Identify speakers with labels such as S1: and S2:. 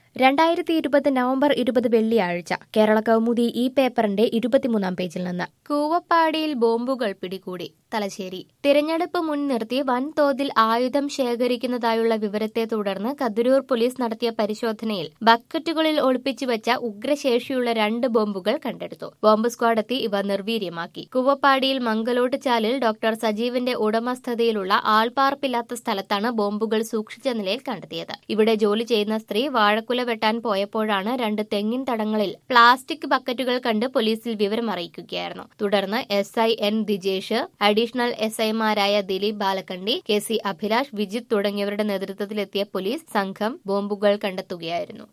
S1: രണ്ടായിരത്തി ഇരുപത് നവംബർ ഇരുപത് വെള്ളിയാഴ്ച കേരള കൗമുദി ഈ പേപ്പറിന്റെ ഇരുപത്തിമൂന്നാം പേജിൽ നിന്ന് കൂവപ്പാടിയിൽ ബോംബുകൾ പിടികൂടി തലശ്ശേരി തിരഞ്ഞെടുപ്പ് മുൻനിർത്തി വൻതോതിൽ ആയുധം ശേഖരിക്കുന്നതായുള്ള വിവരത്തെ തുടർന്ന് കതിരൂർ പോലീസ് നടത്തിയ പരിശോധനയിൽ ബക്കറ്റുകളിൽ ഒളിപ്പിച്ചു വെച്ച ഉഗ്രശേഷിയുള്ള രണ്ട് ബോംബുകൾ കണ്ടെടുത്തു ബോംബ് സ്ക്വാഡ് എത്തി ഇവ നിർവീര്യമാക്കി കൂവപ്പാടിയിൽ മംഗലോട്ട് ചാലിൽ ഡോക്ടർ സജീവിന്റെ ഉടമസ്ഥതയിലുള്ള ആൾപ്പാർപ്പില്ലാത്ത സ്ഥലത്താണ് ബോംബുകൾ സൂക്ഷിച്ച നിലയിൽ കണ്ടെത്തിയത് ഇവിടെ ജോലി ചെയ്യുന്ന സ്ത്രീ വാഴക്കുല വെട്ടാൻ പോയപ്പോഴാണ് രണ്ട് തെങ്ങിൻ തടങ്ങളിൽ പ്ലാസ്റ്റിക് ബക്കറ്റുകൾ കണ്ട് പോലീസിൽ വിവരം അറിയിക്കുകയായിരുന്നു തുടർന്ന് S I N Dijesh additional S ഐമാരായ ദിലീപ് ബാലക്കണ്ടി കെ സി അഭിലാഷ് വിജിത് തുടങ്ങിയവരുടെ നേതൃത്വത്തിലെത്തിയ പോലീസ് സംഘം ബോംബുകൾ കണ്ടെത്തുകയായിരുന്നു